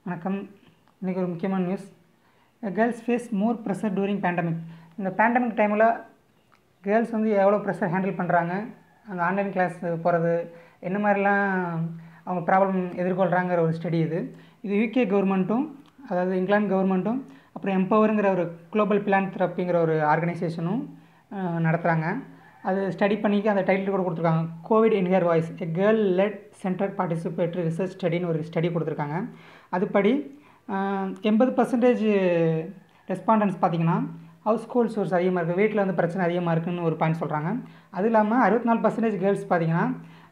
வணக்கம் இன்றைக்கி ஒரு முக்கியமான news girls face more pressure during pandemic இந்த பேண்டமிக் டைமில் கேர்ள்ஸ் வந்து எவ்வளோ ப்ரெஷர் ஹேண்டில் பண்ணுறாங்க அந்த ஆன்லைன் கிளாஸ் போகிறது என்ன மாதிரிலாம் அவங்க ப்ராப்ளம் எதிர்கொள்கிறாங்கிற ஒரு ஸ்டடி இது இது யூகே கவர்மெண்ட்டும் அதாவது இங்கிலாந்து கவர்மெண்ட்டும் அப்புறம் எம்பவருங்கிற ஒரு குளோபல் பிளான்த்ரப்பிங்கிற ஒரு ஆர்கனைசேஷனும் நடத்துகிறாங்க அது ஸ்டடி பண்ணிக்கு அந்த டைட்டில் கூட கொடுத்துருக்காங்க COVID in her voice a girl led centre participatory research ஸ்டடின்னு ஒரு ஸ்டடி கொடுத்துருக்காங்க அதுபடி எண்பது பர்சன்டேஜ் ரெஸ்பாண்டன்ஸ் பார்த்தீங்கன்னா ஹவுஸ் ஹோல்ட் சோர்ஸ் அதிகமாக இருக்குது வீட்டில் வந்து பிரச்சனை அதிகமாக இருக்குதுன்னு ஒரு பாயிண்ட் சொல்கிறாங்க அது இல்லாமல் அறுபத்தி நாலு பர்சன்டேஜ் கேர்ள்ஸ் பார்த்தீங்கன்னா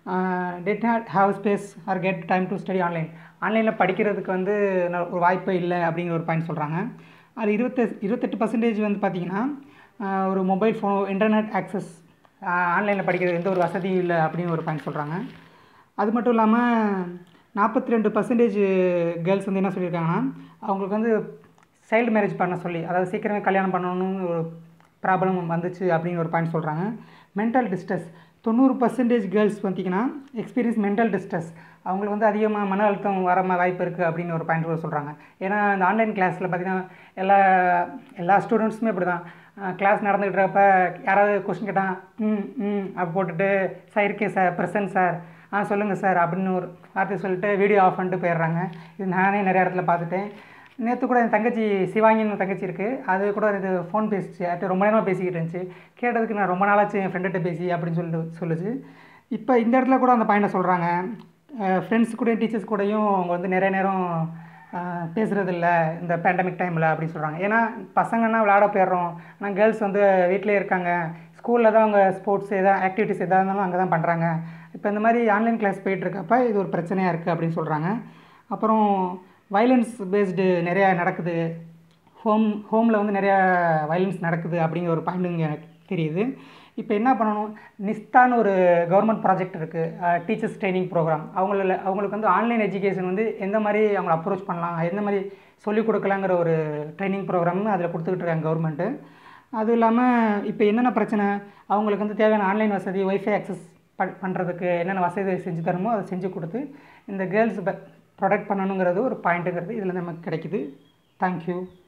that not have space or get time to study online ஆன்லைனில் படிக்கிறதுக்கு வந்து ஒரு வாய்ப்பே இல்லை அப்படிங்கிற ஒரு பாயிண்ட் சொல்கிறாங்க அது இருபத்தி இருபத்தெட்டு பர்சன்டேஜ் வந்து பார்த்திங்கன்னா ஒரு மொபைல் ஃபோன் இன்டர்நெட் ஆக்சஸ் ஆன்லைனில் படிக்கிறது எந்த ஒரு வசதியும் இல்லை அப்படின்னு ஒரு பாயிண்ட் சொல்கிறாங்க அது மட்டும் இல்லாமல் நாற்பத்தி ரெண்டு பர்சன்டேஜ் கேர்ள்ஸ் வந்து என்ன சொல்லியிருக்காங்கன்னா அவங்களுக்கு வந்து சைல்டு மேரேஜ் பண்ண சொல்லி அதாவது சீக்கிரமே கல்யாணம் பண்ணணும்னு ஒரு ப்ராப்ளம் வந்துச்சு அப்படின்னு ஒரு பாயிண்ட் சொல்கிறாங்க மென்டல் டிஸ்ட்ரெஸ் தொண்ணூறு பர்சன்டேஜ் கேர்ள்ஸ் பார்த்திங்கன்னா எக்ஸ்பீரியன்ஸ் மென்டல் டிஸ்ட்ரெஸ் அவங்களுக்கு வந்து அதிகமாக மன அழுத்தம் வர வாய்ப்பு இருக்குது அப்படின்னு ஒரு பாயிண்ட் கூட சொல்கிறாங்க ஏன்னா இந்த ஆன்லைன் கிளாஸில் பார்த்திங்கன்னா எல்லா எல்லா ஸ்டூடெண்ட்ஸுமே இப்படி தான் கிளாஸ் நடந்துகிட்டு இருக்கப்ப யாராவது கொஸ்டின் கேட்டால் ம் ம் அப்படி போட்டுட்டு சார் இருக்கேன் சார் ப்ரெசன்ட் சார் ஆ சொல்லுங்கள் சார் அப்படின்னு ஒரு வார்த்தை சொல்லிட்டு வீடியோ ஆஃப் பண்ணிட்டு போயிடுறாங்க இது நானே நிறைய இடத்துல பார்த்துட்டேன் நேற்று கூட என் தங்கச்சி சிவாங்கின்னு தங்கச்சி இருக்குது அது கூட இது ஃபோன் பேசிச்சு அது ரொம்ப நேரமாக பேசிக்கிட்டு இருந்துச்சு கேட்டதுக்கு நான் ரொம்ப நாளாச்சு என் ஃப்ரெண்டுகிட்ட பேசி அப்படின்னு சொல்லிட்டு சொல்லுச்சு இப்போ இந்த இடத்துல கூட அந்த பையனை சொல்கிறாங்க ஃப்ரெண்ட்ஸ் கூடயும் டீச்சர்ஸ் கூடயும் அவங்க வந்து நிறைய நேரம் பேசுகிறதில்ல இந்த பேண்டமிக் டைமில் அப்படின்னு சொல்கிறாங்க ஏன்னா பசங்கன்னா விளையாட போயிடுறோம் ஆனால் கேர்ள்ஸ் வந்து வீட்டிலே இருக்காங்க ஸ்கூலில் தான் அவங்க ஸ்போர்ட்ஸ் எதாவது ஆக்டிவிட்டீஸ் எதாக இருந்தாலும் அங்கே தான் பண்ணுறாங்க இப்போ இந்த மாதிரி ஆன்லைன் கிளாஸ் போயிட்டுருக்கப்ப இது ஒரு பிரச்சனையாக இருக்குது அப்படின்னு சொல்கிறாங்க அப்புறம் வைலன்ஸ் பேஸ்டு நிறையா நடக்குது ஹோம் ஹோமில் வந்து நிறையா வைலன்ஸ் நடக்குது அப்படிங்கிற ஒரு பாயிண்ட் இங்கே தெரியுது இப்போ என்ன பண்ணணும் நிஸ்தான்னு ஒரு கவர்மெண்ட் ப்ராஜெக்ட் இருக்குது டீச்சர்ஸ் ட்ரைனிங் ப்ரோக்ராம் அவங்கள அவங்களுக்கு வந்து ஆன்லைன் எஜுகேஷன் வந்து எந்த மாதிரி அவங்கள அப்ரோச் பண்ணலாம் எந்த மாதிரி சொல்லிக் கொடுக்கலாங்கிற ஒரு ட்ரைனிங் ப்ரோக்ராம் அதில் கொடுத்துக்கிட்டு இருக்காங்க கவர்மெண்ட்டு அதுவும் இல்லாமல் இப்போ என்னென்ன பிரச்சனை அவங்களுக்கு வந்து தேவையான ஆன்லைன் வசதி ஒய்ஃபை ஆக்சஸ் ப பண்ணுறதுக்கு என்னென்ன வசதி செஞ்சு தரணுமோ அதை செஞ்சு கொடுத்து இந்த கேர்ள்ஸ் ப்ரொடக்ட் பண்ணணுங்கிறது ஒரு பாயிண்ட்டுங்கிறது இதில் நமக்கு கிடைக்குது தேங்க்யூ